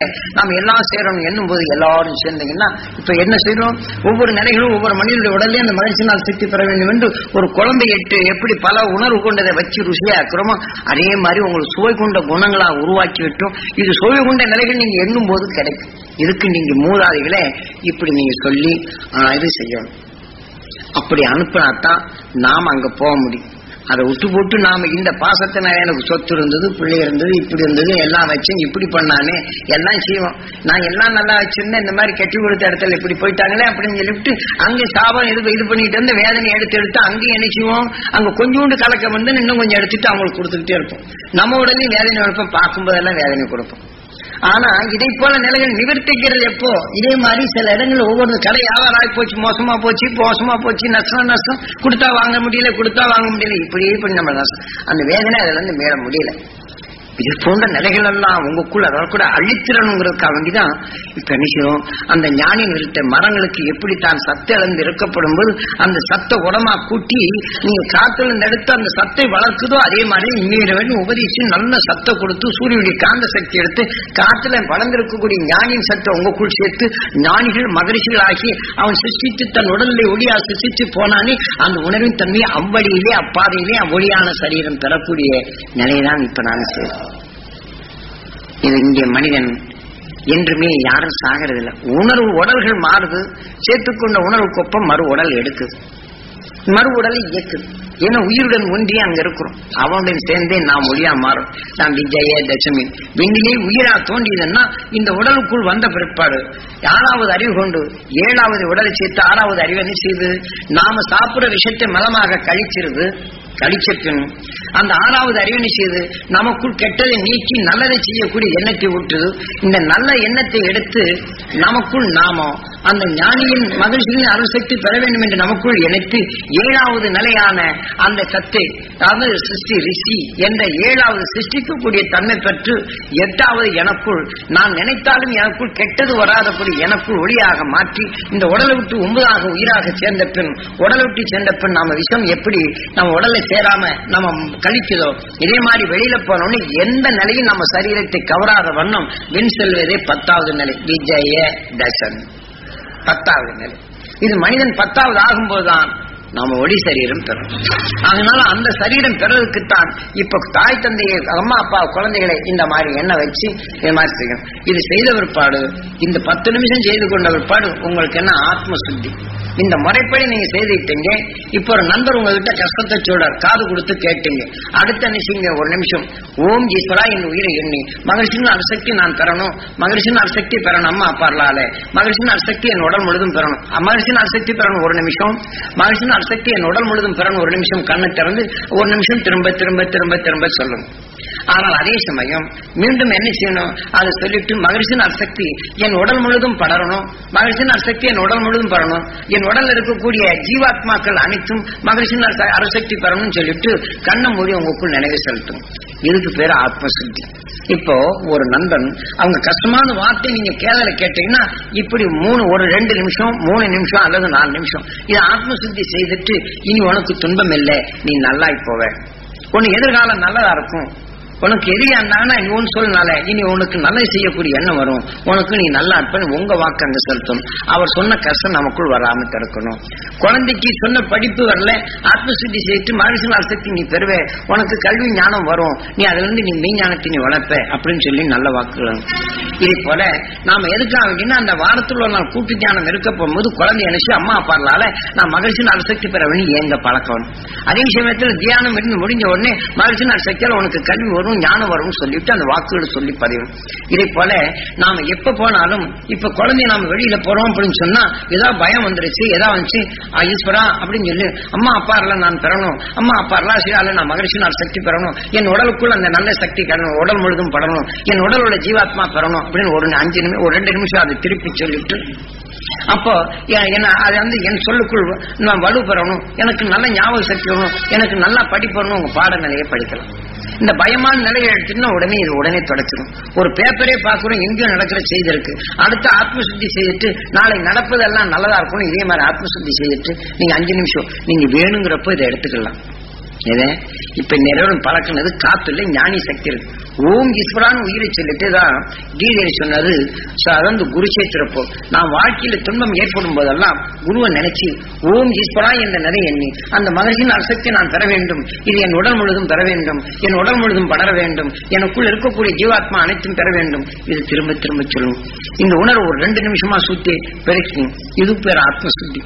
நாம் எல்லாம் சேரணும் என்னும் போது எல்லாரும் சேர்ந்தீங்கன்னா இப்ப என்ன செய்யறோம் ஒவ்வொரு நிலைகளும் ஒவ்வொரு மனிதனுடைய உடலே அந்த மகிழ்ச்சினால் சக்தி பெற வேண்டும் என்று ஒரு குழந்தை எட்டு எப்படி பல உணர்வு கொண்டதை வச்சு ருசியாக்குறோமோ அதே மாதிரி உங்களுக்கு சுவை கொண்ட குணங்களா உருவாக்கி விட்டோம் இது சுவை கொண்ட நிலைகள் நீங்க எண்ணும் போது கிடைக்கும் இதுக்கு நீங்க மூதாதிகளே இப்படி நீங்க சொல்லி ஆ, இது செய்யணும் அப்படி அனுப்பினாத்தான் நாம் அங்க போக முடியும் அதை விட்டு போட்டு நாம இந்த பாசத்தை நான் எனக்கு சொத்து இருந்தது பிள்ளை இருந்தது இப்படி இருந்தது எல்லாம் வச்சேன் இப்படி பண்ணானே எல்லாம் செய்வோம் நான் எல்லாம் நல்லா வச்சிருந்தேன் இந்த மாதிரி கட்டி கொடுத்த இடத்துல இப்படி போயிட்டாங்களே அப்படின்னு சொல்லிவிட்டு அங்கே சாபம் இது இது பண்ணிட்டு வந்து வேதனை எடுத்து எடுத்து அங்கேயும் என்ன செய்வோம் அங்க கொஞ்சோண்டு கலக்கம் வந்து இன்னும் கொஞ்சம் எடுத்துட்டு அவங்களுக்கு கொடுத்துக்கிட்டே இருப்போம் நம்ம உடனே வேதனை எடுப்போம் பார்க்கும்போதெல்லாம் வேதனை கொடுப்போம் ஆனா இதை போல நிலைகள் நிவர்த்திக்கிறது எப்போ இதே மாதிரி சில இடங்கள்ல ஒவ்வொரு கடை வியாபாரம் ஆகி போச்சு மோசமா போச்சு மோசமா போச்சு நஷ்டம் நஷ்டம் கொடுத்தா வாங்க முடியல கொடுத்தா வாங்க முடியல இப்படியே இப்படி நம்ம நஷ்டம் அந்த வேதனை அதுல இருந்து மீள முடியல இது போன்ற நிலைகள் எல்லாம் உங்களுக்குள்ள அதாவது கூட அழித்திரணுங்கிறதுக்காக வேண்டிதான் இப்ப என்ன செய்யும் அந்த ஞானி நிறுத்த மரங்களுக்கு எப்படி தான் சத்து இழந்து இருக்கப்படும் போது அந்த சத்தை உடமா கூட்டி நீங்க காத்துல இருந்து எடுத்து அந்த சத்தை வளர்க்குதோ அதே மாதிரி இன்னொரு வேண்டும் உபதேசிச்சு நல்ல சத்தை கொடுத்து சூரியனுடைய காந்த சக்தி எடுத்து காத்துல வளர்ந்திருக்கக்கூடிய ஞானியின் சத்தை உங்களுக்குள் சேர்த்து ஞானிகள் மகரிஷிகள் ஆகி அவன் சிருஷ்டித்து தன் உடலிலே ஒளியா சிருஷ்டித்து போனானே அந்த உணர்வின் தன்மையை அவ்வழியிலே அப்பாதையிலே அவ்வொழியான சரீரம் பெறக்கூடிய நிலைதான் இப்ப நான் செய்றேன் இது இங்கே மனிதன் என்றுமே யாரும் சாகிறதில்லை உணர்வு உடல்கள் மாறுது சேர்த்துக்கொண்ட உணர்வுக்கொப்பம் மறு உடல் எடுக்குது மறு உடலை இயக்குது ஏன்னா உயிருடன் ஒன்றி அங்க இருக்கிறோம் அவனுடன் சேர்ந்தே நாம் ஒளியா மாறும் நாம் விஜய தசமி விண்ணிலே உயிரா தோன்றியதுன்னா இந்த உடலுக்குள் வந்த பிற்பாடு ஆறாவது அறிவு கொண்டு ஏழாவது உடலை சேர்த்து ஆறாவது அறிவு என்ன செய்து நாம சாப்பிடுற விஷயத்தை மலமாக கழிச்சிருது கழிச்ச பின் அந்த ஆறாவது அறிவினை செய்து நமக்குள் கெட்டதை நீக்கி நல்லதை செய்யக்கூடிய எண்ணத்தை ஊட்டுது இந்த நல்ல எண்ணத்தை எடுத்து நமக்குள் நாம அந்த ஞானியின் மகிழ்ச்சியின் அருசக்தி பெற வேண்டும் என்று நமக்குள் இணைத்து ஏழாவது நிலையான அந்த சத்தை அதாவது சிருஷ்டி ரிஷி என்ற ஏழாவது சிருஷ்டிக்கக்கூடிய தன்மை பெற்று எட்டாவது எனக்குள் நான் நினைத்தாலும் எனக்குள் கெட்டது வராதபடி எனக்குள் ஒளியாக மாற்றி இந்த உடலை விட்டு ஒன்பதாக உயிராக சேர்ந்த பின் உடலை விட்டு சேர்ந்த பின் நாம விஷம் எப்படி நம்ம உடலை சேராம நம்ம கழிக்குதோ இதே மாதிரி வெளியில போனோம்னு எந்த நிலையும் நம்ம சரீரத்தை கவராத வண்ணம் வின் செல்வதே பத்தாவது நிலை விஜய தசன் பத்தாவது நிலை இது மனிதன் பத்தாவது ஆகும்போதுதான் நாம ஒளி சரீரம் பெறும் அதனால அந்த சரீரம் பெறதுக்குத்தான் இப்ப தாய் தந்தையை அம்மா அப்பா குழந்தைகளை இந்த மாதிரி எண்ணெய் வச்சு இது மாதிரி செய்யணும் இது செய்த பிற்பாடு இந்த பத்து நிமிஷம் செய்து கொண்ட பிற்பாடு உங்களுக்கு என்ன ஆத்ம சுத்தி இந்த முறைப்படி நீங்க செய்துட்டீங்க இப்ப ஒரு நண்பர் உங்ககிட்ட கஷ்டத்தை சொல்றார் காது கொடுத்து கேட்டீங்க அடுத்த நிமிஷம் ஒரு நிமிஷம் ஓம் ஈஸ்வரா என் உயிரை எண்ணி மகிழ்ச்சியின் அரிசக்தி நான் பெறணும் மகிழ்ச்சியின் அரிசக்தி பெறணும் அம்மா அப்பார்லால மகிழ்ச்சியின் அரிசக்தி என் உடல் முழுதும் பெறணும் மகிழ்ச்சியின் அரிசக்தி பெறணும் ஒரு நிமிஷம் மகிழ்ச்சியின் அரிசக்தி என் உடல் முழுதும் பெறணும் ஒரு நிமிஷம் கண்ணை திறந்து ஒரு நிமிஷம் திரும்ப திரும்ப திரும்ப திரும்ப சொல்லணும் ஆனால் அதே சமயம் மீண்டும் என்ன செய்யணும் அதை சொல்லிட்டு மகிழ்ச்சியின் அசக்தி என் உடல் முழுதும் படரணும் மகிழ்ச்சியின் அசக்தி என் உடல் முழுதும் படணும் என் உடல்ல இருக்கக்கூடிய ஜீவாத்மாக்கள் அனைத்தும் மகிழ்ச்சியின் அச- அருசக்தி பெறணும்னு சொல்லிட்டு கண்ணை மூடி உங்களுக்குள் நினைவு செலுத்தும் இதுக்கு பேரு ஆத்மசுத்தி இப்போ ஒரு நண்பன் அவங்க கஷ்டமான வார்த்தை நீங்க கேதல கேட்டீங்கன்னா இப்படி மூணு ஒரு ரெண்டு நிமிஷம் மூணு நிமிஷம் அல்லது நாலு நிமிஷம் இது ஆத்மசுத்தி செய்துட்டு இனி உனக்கு துன்பம் இல்லை நீ நல்லாய் போவ உனக்கு எதிர்காலம் நல்லதா இருக்கும் உனக்கு எதிரியா இருந்தாங்கன்னா நீ ஒன்று சொல்லனால இனி உனக்கு நல்லது செய்யக்கூடிய எண்ணம் வரும் உனக்கு நீ நல்லா இருப்பேன்னு உங்க வாக்கு அங்க செலுத்தணும் அவர் சொன்ன கஷ்டம் நமக்குள் வராம தடுக்கணும் குழந்தைக்கு சொன்ன படிப்பு வரல ஆத்மசுத்தி செய்து மகிழ்ச்சி சக்தி நீ பெறுவே உனக்கு கல்வி ஞானம் வரும் நீ அதுல இருந்து நீ மெய்ஞானத்தை நீ வளர்ப்ப அப்படின்னு சொல்லி நல்ல வாக்குகள் இதே போல நாம எதுக்காக அப்படின்னா அந்த வாரத்தில் ஒரு நாள் கூட்டு ஞானம் இருக்க போகும்போது குழந்தை நினைச்சு அம்மா அப்பாலால நான் மகிழ்ச்சி நாள் சக்தி பெற வேண்டி ஏங்க பழக்கம் அதே சமயத்தில் தியானம் இருந்து முடிஞ்ச உடனே மகிழ்ச்சி நாள் சக்தியால் உனக்கு கல்வி வரும் ஞானம் வரும்னு சொல்லிட்டு அந்த வாக்குகளை சொல்லி பதிவு இதே போல நாம எப்ப போனாலும் இப்ப குழந்தைய நாம வெளியில போறோம் அப்படின்னு சொன்னா ஏதாவது பயம் வந்துருச்சு ஏதாவது வந்துச்சு "ஆ, ஈஸ்வரா அப்படின்னு சொல்லி அம்மா அப்பா நான் பெறணும் அம்மா அப்பா சிவால நான் மகிழ்ச்சி நாள் சக்தி பெறணும் என் உடலுக்குள்ள அந்த நல்ல சக்தி கடணும் உடல் முழுதும் படணும் என் உடலோட ஜீவாத்மா பெறணும் அப்படின்னு ஒரு அஞ்சு நிமிஷம் ஒரு ரெண்டு நிமிஷம் அதை திருப்பி சொல்லிட்டு அப்போ எ- என்ன அது வந்து என் சொல்லுக்குள் நான் வலு பெறணும் எனக்கு நல்ல ஞாபக சக்தி வரணும் எனக்கு நல்லா படிப்பணும் உங்க பாடநிலையை படிக்கலாம் இந்த பயமான நிலையை எடுத்துன்னா உடனே இது உடனே தொடச்சிடும் ஒரு பேப்பரே பார்க்கிறோம் எங்கேயும் நடக்கிற செய்தி இருக்கு அடுத்து ஆத்மசுத்தி செய்துட்டு நாளை நடப்பதெல்லாம் நல்லதா இருக்கணும் இதே மாதிரி ஆத்மசுத்தி செய்துட்டு நீங்க அஞ்சு நிமிஷம் நீங்க வேணுங்கிறப்ப இதை எடுத்துக்கலாம் எது இப்ப நிறைவன் பழக்கினது காத்துல ஞானி சக்தி இருக்கு ஓம் ஈஸ்வரான்னு உயிரை சொல்லிட்டு தான் கீதையில சொன்னது ச- அதாவது குருஷேத்திரப்போ நான் வாழ்க்கையில துன்பம் ஏற்படும் போதெல்லாம் குருவை நினைச்சு ஓம் ஈஸ்வரா என்ற நிலை எண்ணி அந்த மகிழ்ச்சியின் அசக்தி நான் பெற வேண்டும் இது என் உடல் முழுதும் பெற வேண்டும் என் உடல் முழுதும் படர வேண்டும் எனக்குள் இருக்கக்கூடிய ஜீவாத்மா அனைத்தும் பெற வேண்டும் இது திரும்ப திரும்ப சொல்லும் இந்த உணர்வு ஒரு ரெண்டு நிமிஷமா சுத்தி பெருக்கி இது பேர் ஆத்ம சுத்தி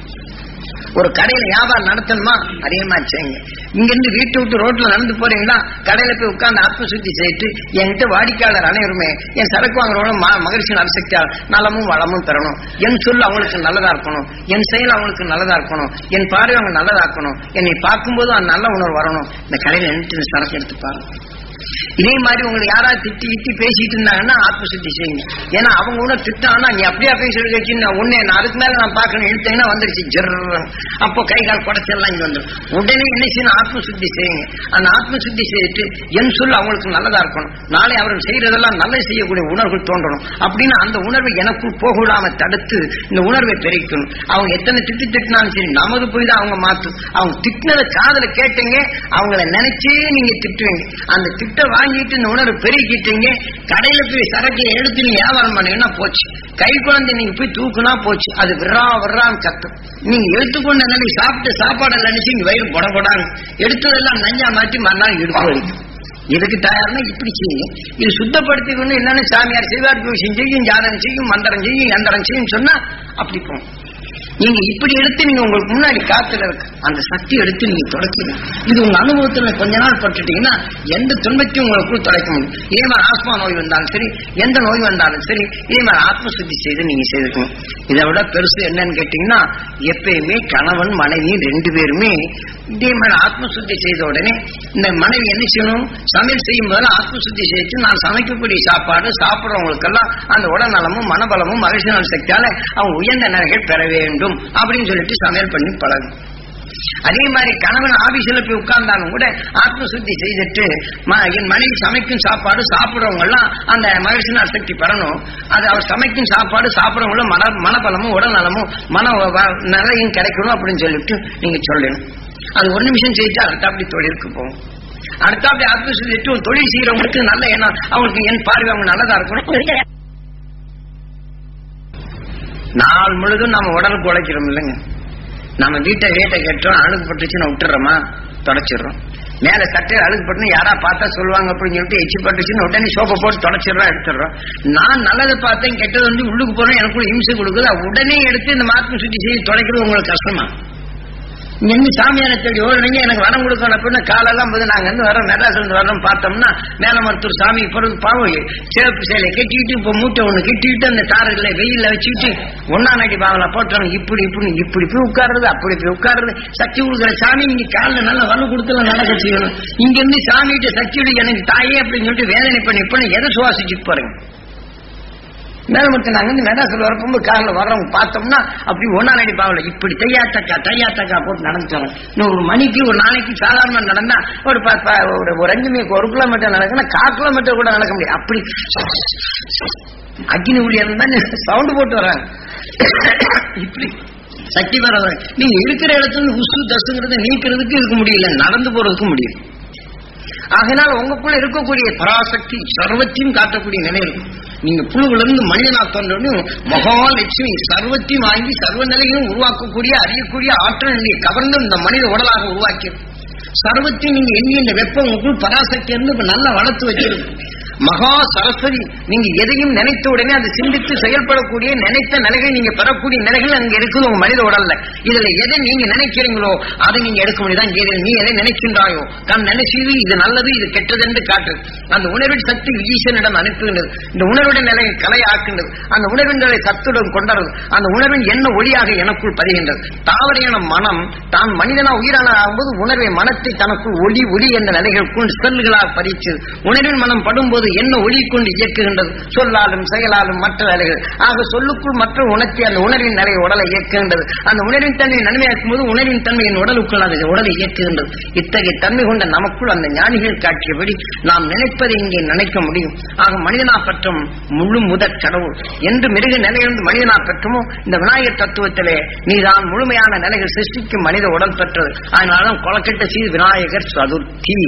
ஒரு கடையில வியாபாரம் நடத்தணுமா அதே மாதிரி செய்யுங்க இங்க இருந்து வீட்டை விட்டு ரோட்ல நடந்து போறீங்களா கடையில போய் உட்கார்ந்து ஆத்ம சுத்தி செய்துட்டு என்கிட்ட வாடிக்கையாளர் அனைவருமே என் சரக்கு வாங்குறவங்க மகிழ்ச்சி அரிசக்தியால் நலமும் வளமும் பெறணும் என் சொல் அவங்களுக்கு நல்லதா இருக்கணும் என் செயல் அவங்களுக்கு நல்லதா இருக்கணும் என் பார்வை அவங்க நல்லதா இருக்கணும் என்னை பார்க்கும்போது அந்த நல்ல உணர்வு வரணும் இந்த கடையில நின்று இந்த சரக்கு எடுத்து பாருங்க இதே மாதிரி உங்களுக்கு யாராவது திட்டி திட்டி பேசிட்டு இருந்தாங்கன்னா ஆத்ம சுத்தி செய்யுங்க ஏன்னா அவங்க கூட திட்டானா நீ அப்படியா பேசுறது வச்சு நான் ஒன்னே நான் அதுக்கு மேல நான் பார்க்கணும் இழுத்தீங்கன்னா வந்துருச்சு ஜெர்ரு அப்போ கை கால் குடைச்செல்லாம் இங்க வந்துடும் உடனே என்ன செய்யணும் ஆத்ம சுத்தி செய்யுங்க அந்த ஆத்ம சுத்தி செய்துட்டு என் சொல் அவங்களுக்கு நல்லதா இருக்கணும் நாளை அவர்கள் செய்யறதெல்லாம் நல்லது செய்யக்கூடிய உணர்வுகள் தோன்றணும் அப்படின்னு அந்த உணர்வை எனக்குள் போக விடாம தடுத்து இந்த உணர்வை பெருக்கணும் அவங்க எத்தனை திட்டு திட்டினாலும் சரி நமது போய் தான் அவங்க மாத்தும் அவங்க திட்டினதை காதுல கேட்டீங்க அவங்கள நினைச்சே நீங்க திட்டுவீங்க அந்த திட்ட வாங்கிட்டு இந்த உணர்வு பெருக்கிட்டீங்க கடையில போய் சரக்கு எடுத்து நீங்க வியாபாரம் பண்ணீங்கன்னா போச்சு கை குழந்தை நீங்க போய் தூக்குனா போச்சு அது விரா விரான்னு கத்தும் நீங்க எடுத்துக்கொண்ட நிலை சாப்பிட்டு சாப்பாடு நினைச்சு இங்க வயிறு புடபடாங்க எடுத்ததெல்லாம் நஞ்சா மாற்றி மறுநாள் இடுப்பு வரைக்கும் இதுக்கு தயார்னா இப்படி செய்யுங்க இது சுத்தப்படுத்திக்கணும் என்னன்னு சாமியார் செய்வார் பூஷம் செய்யும் ஜாதகம் செய்யும் மந்திரம் செய்யும் எந்திரம் செய்யும் சொன்னா அப்படி போகும் நீங்க இப்படி எடுத்து நீங்க உங்களுக்கு முன்னாடி காத்துல இருக்கு அந்த சக்தி எடுத்து நீங்க தொடக்கீங்க இது உங்க அனுபவத்துல கொஞ்ச நாள் பட்டுட்டீங்கன்னா எந்த துன்பத்தையும் உங்களுக்குள் தொலைக்க முடியும் இதே மாதிரி ஆத்மா நோய் வந்தாலும் சரி எந்த நோய் வந்தாலும் சரி இதே மாதிரி ஆத்ம சுத்தி செய்து நீங்க செய்துக்கணும் இதை விட பெருசு என்னன்னு கேட்டீங்கன்னா எப்பயுமே கணவன் மனைவி ரெண்டு பேருமே இதே மாதிரி ஆத்ம சுத்தி செய்த உடனே இந்த மனைவி என்ன செய்யணும் சமையல் செய்யும் போது ஆத்ம சுத்தி செய்து நான் சமைக்கக்கூடிய சாப்பாடு சாப்பிடுறவங்களுக்கெல்லாம் அந்த உடல்நலமும் மனபலமும் மகிழ்ச்சி நல சக்தியால அவங்க உயர்ந்த நிலைகள் பெற வேண்டும் அப்படின்னு சொல்லிட்டு சமையல் பண்ணி பழகும் அதே மாதிரி கணவன் ஆபீஸ்ல போய் உட்கார்ந்தாலும் கூட ஆத்ம சுத்தி செய்துட்டு ம- என் மனைவி சமைக்கும் சாப்பாடு சாப்பிடுறவங்க எல்லாம் அந்த மகிழ்ச்சி சக்தி பெறணும் அது அவர் சமைக்கும் சாப்பாடு சாப்பிடுறவங்களும் மன மனபலமும் உடல்நலமும் மன வ- வ- நிலையும் கிடைக்கணும் அப்படின்னு சொல்லிட்டு நீங்க சொல்லணும் அது ஒரு நிமிஷம் செய்துட்டு அடுத்தாப்படி தொழிலுக்கு போகும் அடுத்தாப்படி ஆத்ம சுத்திட்டு ஒரு தொழில் செய்யறவங்களுக்கு நல்ல எண்ணம் அவங்களுக்கு என் பார்வை அவங்க நல்லதா இருக்கணும் நாள் முழுதும் நம்ம உடலுக்கு உழைக்கிறோம் இல்லைங்க நம்ம வீட்டை வீட்டை கட்டுறோம் அழுகு பட்டுச்சுன்னு விட்டுறோமா தொடச்சிடுறோம் மேல சட்டையில் அழுகு பட்டுன்னு யாரா பார்த்தா சொல்லுவாங்க அப்படின்னு சொல்லிட்டு எச்சி பட்டுச்சுன்னு உடனே சோப்பை போட்டு தொடச்சிடுறோம் எடுத்துடுறோம் நான் நல்லதை பார்த்தேன் கெட்டது வந்து உள்ளுக்கு போறேன் எனக்கு இம்சை கொடுக்குது அது உடனே எடுத்து இந்த மாற்றம் சுற்றி செய்து தொலைக்கிறது உங்களுக்கு கஷ்டமா இங்க இருந்து சாமியாரை தேடி ஓடுறீங்க எனக்கு வரம் கொடுக்கணும் அப்படின்னு காலெல்லாம் போது நாங்க இருந்து வரோம் மெட்ராஸ்ல இருந்து வரோம் பார்த்தோம்னா மேல மருத்துவர் சாமி பிறகு பாவம் சிவப்பு சேலை கட்டிக்கிட்டு இப்ப மூட்டை ஒண்ணு கட்டிக்கிட்டு அந்த தாரில் வெயில்ல வச்சுக்கிட்டு ஒன்னா நாட்டி பாவல போட்டோம் இப்படி இப்படி இப்படி போய் உட்காருறது அப்படி போய் உட்காருறது சக்தி கொடுக்குற சாமி நீங்க காலில் நல்ல வலு கொடுத்துல நடக்க செய்யணும் இங்க இருந்து சாமிகிட்ட சக்தியோட எனக்கு தாயே அப்படின்னு சொல்லிட்டு வேதனை பண்ணி பண்ணி எதை சுவாசிச்சுட்டு போறேங்க மேலமட்டு நாங்க வந்து மெட்ராஸ்ல வரப்போது காரில் வர்றவங்க பார்த்தோம்னா அப்படி ஒன்னா நடி பாவல இப்படி தையாத்தக்கா தையாத்தக்கா போட்டு நடந்து தரோம் இன்னும் ஒரு மணிக்கு ஒரு நாளைக்கு சாதாரணமா நடந்தா ஒரு ப- ப- ஒரு ஒரு அஞ்சு மீ ஒரு கிலோமீட்டர் நடக்குன்னா கால் கிலோமீட்டர் கூட நடக்க முடியும் அப்படி அக்னி ஊழியர் தான் சவுண்ட் போட்டு வர்றாங்க இப்படி சக்தி வர நீங்க இருக்கிற இடத்துல இருந்து உசு தசுங்கிறத நீக்கிறதுக்கு இருக்க முடியல நடந்து போறதுக்கு முடியும் ஆகையினால உங்களுக்குள்ள இருக்கக்கூடிய பராசக்தி சர்வத்தையும் காட்டக்கூடிய நிலை இருக்கும் நீங்க புழுவுல இருந்து மனிதனா தோன்றணும் மகாலட்சுமி சர்வத்தையும் வாங்கி சர்வ நிலையும் உருவாக்கக்கூடிய அறியக்கூடிய ஆற்றல் நிலையை கவர்ந்து இந்த மனித உடலாக உருவாக்கி சர்வத்தையும் நீங்க எண்ணி இந்த வெப்பம் உங்களுக்குள் பராசக்தி இருந்து இப்ப நல்லா வளர்த்து வச்சிருக்கு மகா சரஸ்வதி நீங்க எதையும் நினைத்த உடனே அதை சிந்தித்து செயல்படக்கூடிய நினைத்த நிலைகள் நீங்க பெறக்கூடிய நிலைகள் அங்க இருக்குது உங்க மனித உடல்ல இதுல எதை நீங்க நினைக்கிறீங்களோ அதை நீங்க எடுக்க முடியுதான் கீதை நீ எதை நினைக்கின்றாயோ நான் நினைச்சது இது நல்லது இது கெட்டது என்று காட்டு அந்த உணர்வின் சக்தி ஈசனிடம் அனுப்புகின்றது இந்த உணர்வின் நிலையை கலையாக்குகின்றது அந்த உணர்வின் நிலை சத்துடன் கொண்டது அந்த உணர்வின் என்ன ஒளியாக எனக்குள் பதிகின்றது தாவரையான மனம் தான் மனிதனா உயிரான ஆகும்போது உணர்வை மனத்தை தனக்குள் ஒளி ஒளி என்ற நிலைகளுக்குள் செல்லுகளாக பதிச்சு உணர்வின் மனம் படும்போது போது என்ன ஒளி கொண்டு இயக்குகின்றது சொல்லாலும் செயலாலும் மற்ற வேலைகள் ஆக சொல்லுக்குள் மற்ற உணர்த்தி அந்த உணர்வின் நிலையை உடலை இயக்குகின்றது அந்த உணர்வின் தன்மையை நன்மையாக்கும் போது உணர்வின் தன்மையின் உடலுக்குள் அது உடலை இயக்குகின்றது இத்தகைய தன்மை கொண்ட நமக்குள் அந்த ஞானிகள் காட்டியபடி நாம் நினைப்பதை இங்கே நினைக்க முடியும் ஆக மனிதனா பற்றும் முழு முதற் கடவுள் என்று மிருக நிலையிலிருந்து மனிதனா பெற்றுமோ இந்த விநாயகர் தத்துவத்திலே நீதான் முழுமையான நிலைகள் சிருஷ்டிக்கும் மனித உடல் பெற்றது அதனால்தான் கொலக்கட்ட செய்து விநாயகர் சதுர்த்தி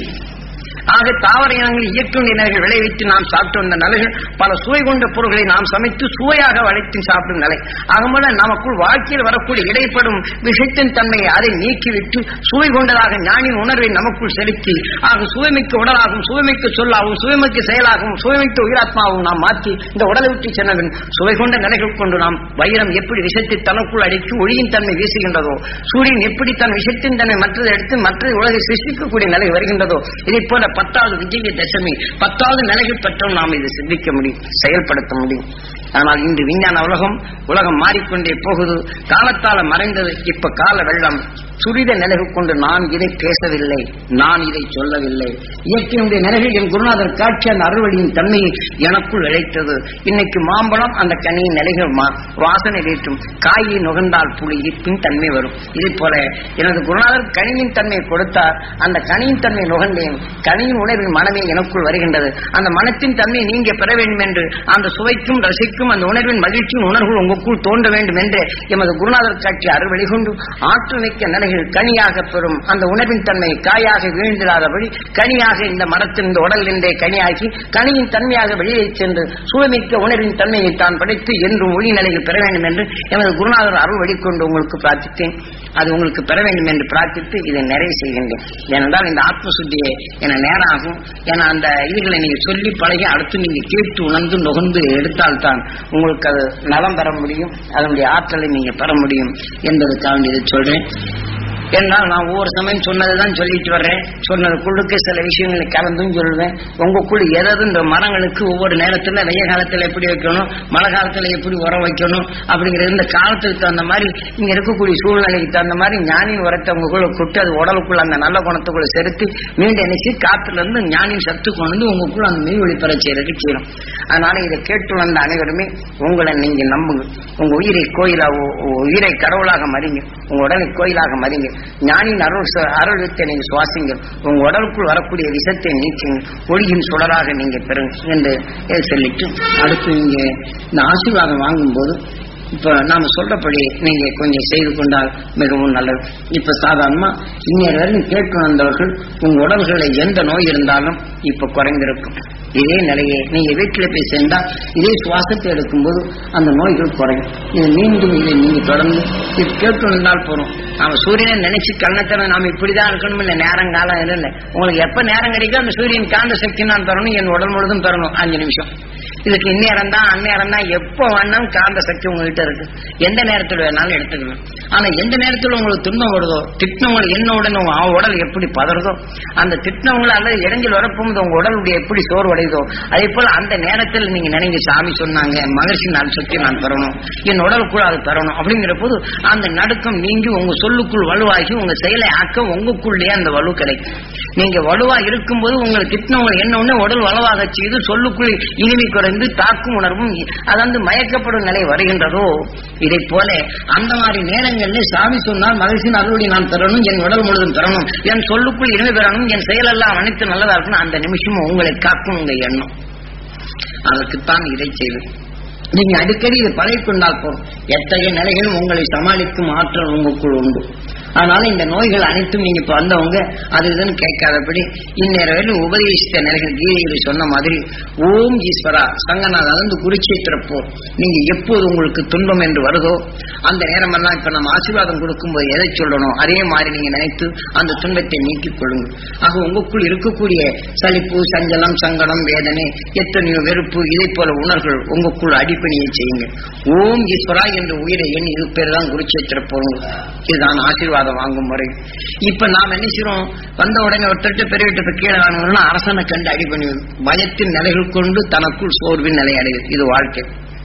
ஆக தாவர இனங்கள் இயற்கை நிலைகள் விளைவித்து நாம் சாப்பிட்டு வந்த நிலைகள் பல சுவை கொண்ட பொருட்களை நாம் சமைத்து சுவையாக வளைத்து சாப்பிடும் நிலை ஆகும்போது நமக்குள் வாழ்க்கையில் வரக்கூடிய இடைப்படும் விஷத்தின் தன்மையை அதை நீக்கிவிட்டு சுவை கொண்டதாக ஞானின் உணர்வை நமக்குள் செலுத்தி ஆக சுவைமிக்க உடலாகவும் சுவைமிக்க சொல்லாகவும் சுவைமிக்க செயலாகவும் சுவைமிக்க உயிராத்மாவும் நாம் மாற்றி இந்த உடலை விட்டு சென்றபின் சுவை கொண்ட நிலைகள் கொண்டு நாம் வைரம் எப்படி விஷத்தை தனக்குள் அடித்து ஒளியின் தன்மை வீசுகின்றதோ சூரியன் எப்படி தன் விஷத்தின் தன்மை மற்றதை எடுத்து மற்ற உலகை சிருஷ்டிக்கக்கூடிய நிலை வருகின்றதோ இதை போல பத்தாவது விஜய தசமி பத்தாவது நிலைகள் பெற்றும் நாம் இதை சிந்திக்க முடியும் செயல்படுத்த முடியும் ஆனால் இன்று விஞ்ஞான உலகம் உலகம் மாறிக்கொண்டே போகுது காலத்தால மறைந்தது இப்ப கால வெள்ளம் துரித நிலைவு கொண்டு நான் இதை பேசவில்லை நான் இதை சொல்லவில்லை இயற்கையுடைய நிலைகள் என் குருநாதர் காட்சி அந்த அறுவடையின் தன்மையை எனக்குள் இழைத்தது இன்னைக்கு மாம்பழம் அந்த கனியின் நிலைகள் மா- வாசனை வீட்டும் காயை நுகர்ந்தால் புளி பின் தன்மை வரும் இதை போல எனது குருநாதர் கனியின் தன்மையை கொடுத்தார் அந்த கனியின் தன்மை நுகர்ந்தேன் கனியின் உணர்வின் மனமே எனக்குள் வருகின்றது அந்த மனத்தின் தன்மையை நீங்க பெற வேண்டும் என்று அந்த சுவைக்கும் ரசிக்கும் அந்த உணர்வின் மகிழ்ச்சியின் உணர்வு உங்களுக்குள் தோன்ற வேண்டும் என்று எமது குருநாதர் காட்சி அறுவழி கொண்டு ஆற்றல் மிக்க நிலைகள் கனியாக பெறும் அந்த உணர்வின் தன்மை காயாக வீழ்ந்திடாதபடி கனியாக இந்த மரத்தின் இந்த உடல் நின்றே கனியாகி கனியின் தன்மையாக வெளியே சென்று சுவைமிக்க உணர்வின் தன்மையை தான் படைத்து என்றும் ஒளி நிலையில் பெற வேண்டும் என்று எமது குருநாதர் அருள் வெளிக்கொண்டு உங்களுக்கு பிரார்த்தித்தேன் அது உங்களுக்கு பெற வேண்டும் என்று பிரார்த்தித்து இதை நிறைவு செய்கின்றேன் ஏனென்றால் இந்த ஆத்ம சுத்தியை என நேரம் ஆகும் ஏன்னா அந்த இதுகளை நீங்க சொல்லி பழகி அடுத்து நீங்க கேட்டு உணர்ந்து நுகர்ந்து எடுத்தால்தான் உங்களுக்கு அது நலம் பெற முடியும் அதனுடைய ஆற்றலை நீங்க பெற முடியும் என்பதற்காக இதை சொல்றேன் என்றால் நான் ஒவ்வொரு சமயம் சொன்னதுதான் சொல்லிட்டு வர்றேன் சொன்னதுக்குள்ளுக்கு சில விஷயங்களை கலந்தும் சொல்லுவேன் உங்களுக்குள்ள எதாவது இந்த மரங்களுக்கு ஒவ்வொரு நேரத்துல வெய்ய காலத்துல எப்படி வைக்கணும் மழை காலத்துல எப்படி உரம் வைக்கணும் அப்படிங்கிறது இந்த காலத்துக்கு தகுந்த மாதிரி இங்க இருக்கக்கூடிய சூழ்நிலைக்கு தகுந்த மாதிரி ஞானின் உரத்தை உங்களுக்குள்ள கொட்டு அது உடலுக்குள்ள அந்த நல்ல குணத்துக்குள்ள செலுத்தி மீண்டும் நினைச்சு காத்துல இருந்து ஞானின் சத்து கொண்டு வந்து உங்களுக்குள்ள அந்த மெய் ஒளிப்பெற செய்யறதுக்கு செய்யணும் அதனால இதை கேட்டு வந்த அனைவருமே உங்களை நீங்க நம்புங்க உங்க உயிரை கோயிலாக உயிரை கடவுளாக மறிங்க உங்க உடலை கோயிலாக மறிங்க ஞானின் அருள் ச- அருள் வித்தை நீங்க சுவாசிங்க உங்க உடலுக்குள் வரக்கூடிய விஷத்தை நீக்குங்க ஒளியின் சுடராக நீங்க பெறுங்க என்று இதை சொல்லிட்டு அடுத்து நீங்க இந்த ஆசீர்வாதம் வாங்கும்போது இப்ப நாம சொல்றபடி நீங்க கொஞ்சம் செய்து கொண்டால் மிகவும் நல்லது இப்ப சாதாரணமா இன்னொரு வரையும் கேட்க வந்தவர்கள் உங்க உடல்களில் எந்த நோய் இருந்தாலும் இப்ப குறைந்திருக்கும் இதே நிலையை நீங்க வீட்டுல போய் சேர்ந்தா இதே சுவாசத்தை எடுக்கும்போது அந்த நோய்கள் குறையும் இது மீண்டும் இதை நீங்க தொடர்ந்து இது கேட்டு வந்தால் போறோம் நாம சூரியனை நினைச்சு கண்ணத்தன நாம இப்படிதான் இருக்கணும் இல்ல நேரம் காலம் இது இல்லை உங்களுக்கு எப்ப நேரம் கிடைக்கும் அந்த சூரியன் காந்த சக்தி நான் தரணும் என் உடல் முழுதும் தரணும் அஞ்சு நிமிஷம் இதுக்கு இந்நேரம் தான் அந்நேரம் தான் எப்போ வேணாலும் காந்த சக்தி உங்ககிட்ட இருக்கு எந்த நேரத்தில் வேணாலும் எடுத்துக்கலாம் ஆனா எந்த நேரத்தில் உங்களுக்கு துன்பம் வருதோ திட்டினவங்களை என்ன உடனே உங்க அவன் உடல் எப்படி பதறதோ அந்த திட்டினவங்களை அல்லது இடைஞ்சல் வரப்போது உங்க உடலுடைய எப்படி சோர்வடைதோ அதே போல அந்த நேரத்தில் நீங்க நினைங்க சாமி சொன்னாங்க மகிழ்ச்சி நான் சக்தி நான் பெறணும் என் உடலுக்குள் அது பெறணும் அப்படிங்கிற போது அந்த நடுக்கம் நீங்கி உங்க சொல்லுக்குள் வலுவாகி உங்க செயலை ஆக்க உங்களுக்குள்ளே அந்த வலு கிடைக்கும் நீங்க வலுவா இருக்கும்போது உங்களை திட்டினவங்க என்ன ஒண்ணு உடல் வலுவாக செய்து சொல்லுக்குள் இனிமை குறைந்து தாக்கும் உணர்வும் அதாவது மயக்கப்படும் நிலை வருகின்றதோ இதை போல அந்த மாதிரி நேரங்களில் சாமி சொன்னால் மகிழ்ச்சி அறுவடை நான் பெறணும் என் உடல் முழுதும் பெறணும் என் சொல்லுக்குள் இனிமை பெறணும் என் செயலெல்லாம் அனைத்து நல்லதா இருக்கணும் அந்த நிமிஷமும் உங்களை காக்கும் உங்க எண்ணம் அதற்குத்தான் இதை செய்வது நீங்க அடிக்கடி இதை பழகிக்கொண்டால் போதும் எத்தகைய நிலைகளும் உங்களை சமாளிக்கும் ஆற்றல் உங்களுக்குள் உண்டு அதனால இந்த நோய்கள் அனைத்தும் நீங்க இப்ப வந்தவங்க அது இதுன்னு கேட்காதபடி இந்நேரம் வரையிலும் உபதேசித்த நிலைகள் கீதையில் சொன்ன மாதிரி ஓம் ஈஸ்வரா சங்கநாத வந்து குருச்சேத்திர போர் நீங்க எப்போது உங்களுக்கு துன்பம் என்று வருதோ அந்த நேரமெல்லாம் இப்ப நம்ம ஆசீர்வாதம் கொடுக்கும்போது எதை சொல்லணும் அதே மாதிரி நீங்க நினைத்து அந்த துன்பத்தை நீக்கிக் கொள்ளுங்க ஆக உங்களுக்குள் இருக்கக்கூடிய சலிப்பு சஞ்சலம் சங்கடம் வேதனை எத்தனையோ வெறுப்பு இதை போல உணர்வுகள் உங்களுக்குள் அடிப்பணியை செய்யுங்க ஓம் ஈஸ்வரா என்ற உயிரை எண்ணி இது பேர் தான் குருச்சேத்திர போருங்க இதுதான் ஆசீர்வாதம் வாங்கும் முறை இப்ப நாம் என்ன செய்றோம் வந்த உடனே ஒருத்தட்டு பெரியவிட்டு கீழே வாங்கணும்னா அரசனை கண்டு அடிபணிவது பயத்தின் நிலைகள் கொண்டு தனக்குள் சோர்வின் நிலை அடையுது இது வாழ்க்கை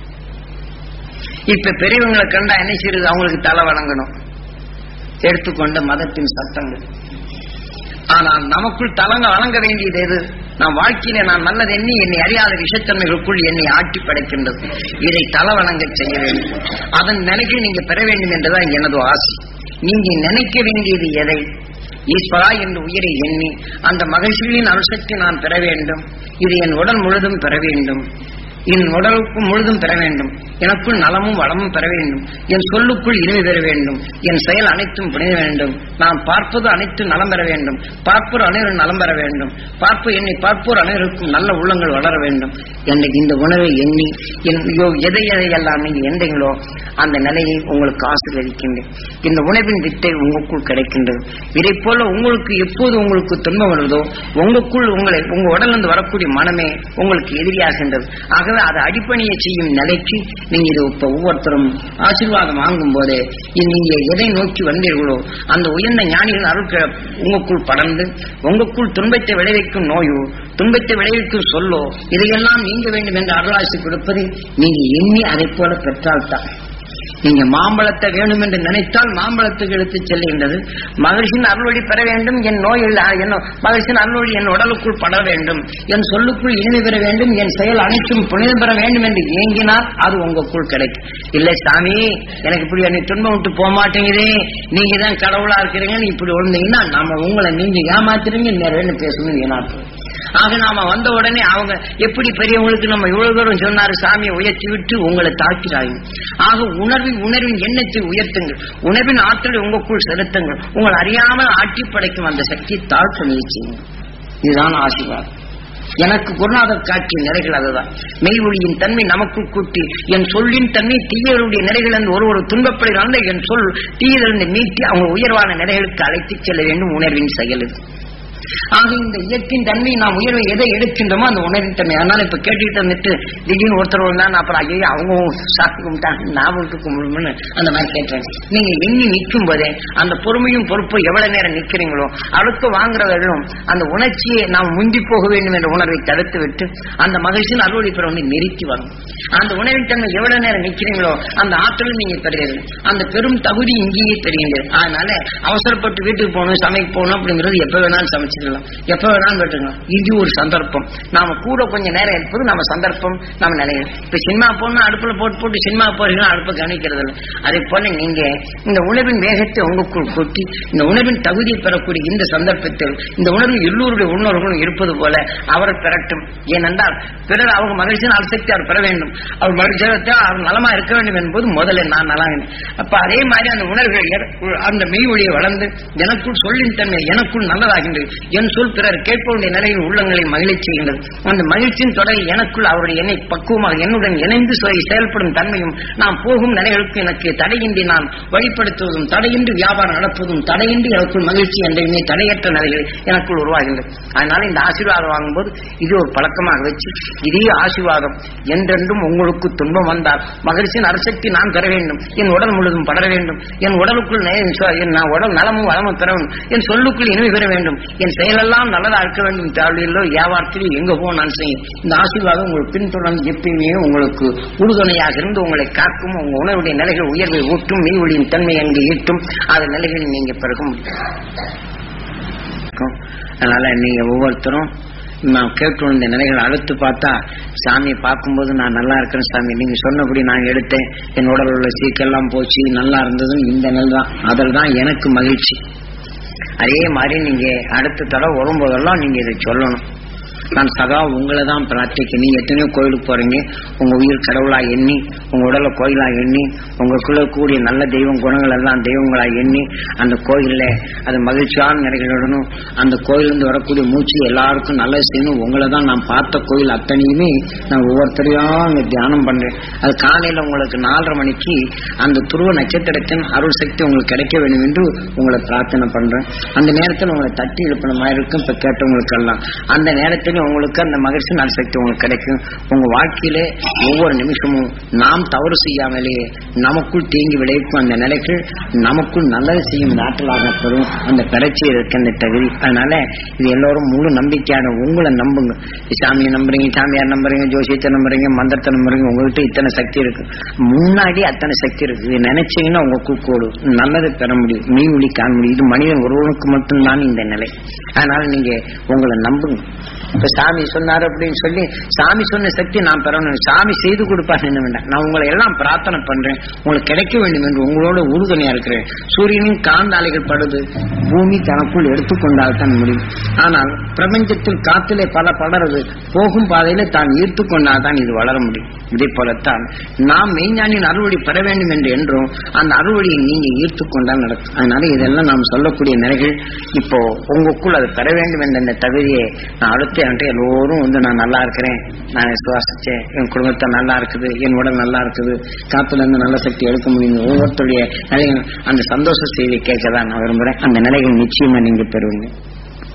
இப்ப பெரியவங்களை கண்டா என்ன செய்யுது அவங்களுக்கு தலை வணங்கணும் எடுத்துக்கொண்ட மதத்தின் சட்டங்கள் ஆனால் நமக்குள் தலங்க வழங்க வேண்டியது எது நான் வாழ்க்கையில நான் நல்லது எண்ணி என்னை அறியாத விஷத்தன்மைகளுக்குள் என்னை ஆட்டி படைக்கின்றது இதை தலவணங்க செய்ய வேண்டும் அதன் நிலைக்கு நீங்க பெற வேண்டும் என்றுதான் எனது ஆசை நீங்க நினைக்க வேண்டியது எதை ஈஸ்வரா என்று உயிரை எண்ணி அந்த மகிழ்ச்சியின் அம்சத்தை நான் பெற வேண்டும் இது என் உடல் முழுதும் பெற வேண்டும் என் உடலுக்கு முழுதும் பெற வேண்டும் எனக்குள் நலமும் வளமும் பெற வேண்டும் என் சொல்லுக்குள் இனிமை பெற வேண்டும் என் செயல் அனைத்தும் புனித வேண்டும் நான் பார்ப்பது அனைத்தும் நலம் பெற வேண்டும் பார்ப்போர் அனைவரும் நலம் பெற வேண்டும் பார்ப்பு என்னை பார்ப்போர் அனைவருக்கும் நல்ல உள்ளங்கள் வளர வேண்டும் என்னை இந்த உணவை எண்ணி என் ஐயோ, எதை எதையெல்லாம் நீங்க எந்தீங்களோ அந்த நிலையை உங்களுக்கு ஆசீர்வதிக்கின்றேன் இந்த உணவின் வித்தை உங்களுக்குள் கிடைக்கின்றது இதை போல உங்களுக்கு எப்போது உங்களுக்கு துன்பம் வருதோ உங்களுக்குள் உங்களை உங்க உடலிருந்து வரக்கூடிய மனமே உங்களுக்கு எதிரியாகின்றது ஆகவே அதை அடிப்பணியை செய்யும் நிலைக்கு நீங்க இது இப்ப ஒவ்வொருத்தரும் ஆசீர்வாதம் வாங்கும் போதே நீங்க எதை நோக்கி வந்தீர்களோ அந்த உயர்ந்த ஞானிகள் அருள் உங்களுக்குள் படர்ந்து உங்களுக்குள் துன்பத்தை விளைவிக்கும் நோயோ துன்பத்தை விளைவிக்கும் சொல்லோ இதையெல்லாம் நீங்க வேண்டும் என்று அருளாசி கொடுப்பது நீங்க எண்ணி அதை போல பெற்றால்தான் நீங்க மாம்பழத்தை வேணும் என்று நினைத்தால் மாம்பழத்துக்கு எடுத்து செல்கின்றது மகிழ்ச்சியின் அருள்வழி பெற வேண்டும் என் நோயில் என்ன மகிழ்ச்சியின் அருள்வழி என் உடலுக்குள் பட வேண்டும் என் சொல்லுக்குள் இனிமை பெற வேண்டும் என் செயல் அனைத்தும் புனிதம் பெற வேண்டும் என்று ஏங்கினால் அது உங்களுக்குள் கிடைக்கும் இல்லை சாமி எனக்கு இப்படி நீ துன்பம் விட்டு போக மாட்டேங்குதே நீங்க தான் கடவுளா இருக்கிறீங்க நீ இப்படி விழுந்தீங்கன்னா நம்ம உங்களை நீங்க ஏமாத்துறீங்க நிறைய பேசணும் ஏனாட்டு ஆக நாம வந்த உடனே அவங்க எப்படி பெரியவங்களுக்கு நம்ம இவ்வளவு தூரம் சொன்னாரு சாமியை உயர்த்தி விட்டு உங்களை தாக்கிறாங்க ஆக உணர்வின் உணர்வின் எண்ணத்தை உயர்த்துங்கள் உணர்வின் ஆற்றலை உங்களுக்குள் செலுத்துங்கள் உங்கள் அறியாமல் ஆட்டி படைக்கும் அந்த சக்தியை தாழ்த்த முயற்சிங்க இதுதான் ஆசீர்வாதம் எனக்கு குருநாதர் காட்டிய நிறைகள் அதுதான் மெய் ஒளியின் தன்மை நமக்குள் கூட்டி என் சொல்லின் தன்மை தீயருடைய நிறைகள் என்று ஒரு ஒரு துன்பப்படுகிறாங்க என் சொல் தீயதிலிருந்து மீட்டி அவங்க உயர்வான நிறைகளுக்கு அழைத்துச் செல்ல வேண்டும் உணர்வின் செயல் இது ஆக இந்த இயற்கையின் தன்மை நாம் உயர்வை எதை எடுக்கின்றோமோ அந்த உணர்வின் தன்மை அதனால இப்ப கேட்டுக்கிட்டு வந்துட்டு திடீர்னு ஒருத்தர் வந்தான் அப்புறம் ஐயோ அவங்க சாக்கு கும்பிட்டாங்க நான் விட்டு கும்பிடும்னு அந்த மாதிரி கேட்டேன் நீங்க எண்ணி நிற்கும் போதே அந்த பொறுமையும் பொறுப்பும் எவ்வளவு நேரம் நிக்கிறீங்களோ அடுத்து வாங்குறவர்களும் அந்த உணர்ச்சியை நாம் முந்தி போக வேண்டும் என்ற உணர்வை தடுத்து விட்டு அந்த மகிழ்ச்சியின் அறுவடை பெற வந்து நிறுத்தி வரும் அந்த உணவின் தன்மை எவ்வளவு நேரம் நிக்கிறீங்களோ அந்த ஆற்றலும் நீங்க பெறுகிறீர்கள் அந்த பெரும் தகுதி இங்கேயே தெரிகின்றது அதனால அவசரப்பட்டு வீட்டுக்கு போகணும் சமைக்க போகணும் அப்படிங்கிறது எப்ப வேணாலும் சமைச்சிடலாம் எப்ப வேணாலும் கேட்டுக்கலாம் இது ஒரு சந்தர்ப்பம் நாம கூட கொஞ்சம் நேரம் இருப்பது நம்ம சந்தர்ப்பம் நம்ம நிலையம் இப்ப சினிமா போனா அடுப்புல போட்டு போட்டு சினிமா போறீங்கன்னா அடுப்பை கவனிக்கிறது இல்லை அதே போல நீங்க இந்த உணவின் வேகத்தை உங்களுக்குள் கொட்டி இந்த உணவின் தகுதியை பெறக்கூடிய இந்த சந்தர்ப்பத்தில் இந்த உணர்வு எல்லோருடைய உணர்வுகளும் இருப்பது போல அவர் பெறட்டும் ஏனென்றால் பிறர் அவங்க மகிழ்ச்சியின் அசக்தி அவர் பெற வேண்டும் அவர் மகிழ்ச்சியத்தை அவர் நலமா இருக்க வேண்டும் என்பது முதல்ல நான் நலம் அப்ப அதே மாதிரி அந்த உணர்வுகள் எற- அந்த மெய் ஒளியை வளர்ந்து எனக்குள் சொல்லின் தன்மை எனக்குள் நல்லதாகின்றது என் சொல் பிறர் கேட்பவருடைய நிலையில் உள்ளங்களை மகிழச் செய்கின்றது அந்த மகிழ்ச்சியின் தொடரை எனக்குள் அவருடைய என்னை பக்குவமாக என்னுடன் இணைந்து செய்- செயல்படும் தன்மையும் நாம் போகும் நிலைகளுக்கு எனக்கு தடையின்றி நான் வழிப்படுத்துவதும் தடையின்றி வியாபாரம் நடப்பதும் தடையின்றி எனக்குள் மகிழ்ச்சி என்றையுமே தடையற்ற நிலைகள் எனக்குள் உருவாகின்றது அதனால இந்த ஆசீர்வாதம் வாங்கும்போது இது ஒரு பழக்கமாக வச்சு இதே ஆசீர்வாதம் என்றென்றும் உங்களுக்கு துன்பம் வந்தால் மகிழ்ச்சியின் அரசக்தி நான் பெற வேண்டும் என் உடல் முழுதும் படர வேண்டும் என் உடலுக்குள் நே- சொ- என் நான் உடல் நலமும் வளமும் பெற வேண்டும் என் சொல்லுக்குள் இனிமை பெற வேண்டும் என் செயலெல்லாம் நல்லதா இருக்க வேண்டும் தேவையில்லோ வியாபாரத்திலும் எங்க போக நான் செய்யும் இந்த ஆசீர்வாதம் உங்களுக்கு பின்தொடர்ந்து எப்பயுமே உங்களுக்கு உறுதுணையாக இருந்து உங்களை காக்கும் உங்க உணவுடைய நிலைகள் உயர்வை ஊட்டும் மெய் ஒளியின் தன்மை அங்கு ஈட்டும் அது நிலைகளில் நீங்க பிறக முடியும் அதனால நீங்க ஒவ்வொருத்தரும் நான் கேட்டு இந்த நிலைகள் அடுத்து பார்த்தா சாமியை பார்க்கும்போது நான் நல்லா இருக்கிறேன் சாமி நீங்க சொன்னபடி நான் எடுத்தேன் என் உடல் உள்ள சீக்கெல்லாம் போச்சு நல்லா இருந்ததும் இந்த நெல் தான் அதில் தான் எனக்கு மகிழ்ச்சி அதே மாதிரி நீங்க அடுத்த தடவை வரும்போதெல்லாம் நீங்க இதை சொல்லணும் நான் சதா உங்களை தான் பிரார்த்திக்க நீங்க எத்தனையோ கோயிலுக்கு போறீங்க உங்க உயிர் கடவுளா எண்ணி உங்க உடலை கோயிலா எண்ணி உங்களுக்குள்ள கூடிய நல்ல தெய்வம் குணங்கள் எல்லாம் தெய்வங்களா எண்ணி அந்த கோயில்ல அது மகிழ்ச்சியான நிலைகளுடனும் அந்த கோயிலிருந்து வரக்கூடிய மூச்சு எல்லாருக்கும் நல்லது செய்யணும் உங்களை தான் நான் பார்த்த கோயில் அத்தனையுமே நான் ஒவ்வொருத்தரையும் அங்க தியானம் பண்றேன் அது காலையில உங்களுக்கு நாலரை மணிக்கு அந்த துருவ நட்சத்திரத்தின் அருள் சக்தி உங்களுக்கு கிடைக்க வேண்டும் என்று உங்களை பிரார்த்தனை பண்றேன் அந்த நேரத்தில் உங்களை தட்டி எழுப்பின மாதிரி இருக்கும் இப்ப கேட்டவங்களுக்கெல்லாம் அந்த நேரத்தில் உங்களுக்கு அந்த மகிழ்ச்சி நல்ல சக்தி உங்களுக்கு கிடைக்கும் உங்க வாழ்க்கையிலே ஒவ்வொரு நிமிஷமும் நாம் தவறு செய்யாமலேயே நமக்குள் தீங்கி விளைவிக்கும் அந்த நிலைக்கு நமக்குள் நல்லது செய்யும் நாட்டலாக பெறும் அந்த பெறச்சி இருக்க அந்த தகுதி அதனால இது எல்லோரும் முழு நம்பிக்கையான உங்களை நம்புங்க சாமியை நம்புறீங்க சாமியார் நம்புறீங்க ஜோசியத்தை நம்புறீங்க மந்திரத்தை நம்புறீங்க உங்ககிட்ட இத்தனை சக்தி இருக்கு முன்னாடி அத்தனை சக்தி இருக்கு இது நினைச்சீங்கன்னா உங்க கூடும் நல்லதை பெற முடியும் மீ ஒளி காண முடியும் இது மனிதன் ஒருவனுக்கு மட்டும்தான் இந்த நிலை அதனால நீங்க உங்களை நம்புங்க இப்ப சாமி சொன்னாரு அப்படின்னு சொல்லி சாமி சொன்ன சக்தி நான் பெறணும் சாமி செய்து கொடுப்பாரு என்ன வேண்டாம் நான் உங்களை எல்லாம் பிரார்த்தனை பண்றேன் உங்களுக்கு கிடைக்க வேண்டும் என்று உங்களோட உறுதுணையா இருக்கிறேன் சூரியனின் காந்த அலைகள் படுது பூமி தனக்குள் எடுத்துக்கொண்டால் தான் முடியும் ஆனால் பிரபஞ்சத்தில் காத்திலே பல படருது போகும் பாதையில தான் ஈர்த்து கொண்டால் தான் இது வளர முடியும் இதே போலத்தான் நாம் மெய்ஞானின் அறுவடை பெற வேண்டும் என்று என்றும் அந்த அறுவடையை நீங்க ஈர்த்து கொண்டால் நடக்கும் அதனால இதெல்லாம் நாம் சொல்லக்கூடிய நிலைகள் இப்போ உங்களுக்குள் அதை பெற வேண்டும் என்ற இந்த தகுதியை நான் அடுத்து என்கிட்ட எல்லோரும் வந்து நான் நல்லா இருக்கிறேன் நான் சுவாசிச்சேன் என் குடும்பத்தை நல்லா இருக்குது என் உடல் நல்லா இருக்குது காத்துல இருந்து நல்ல சக்தி எடுக்க முடியும் ஒவ்வொருத்தருடைய நிலைகள் அந்த சந்தோஷ செய்தி கேட்க தான் நான் விரும்புறேன் அந்த நிலைகள் நிச்சயமா நீங்க பெறுவீங்க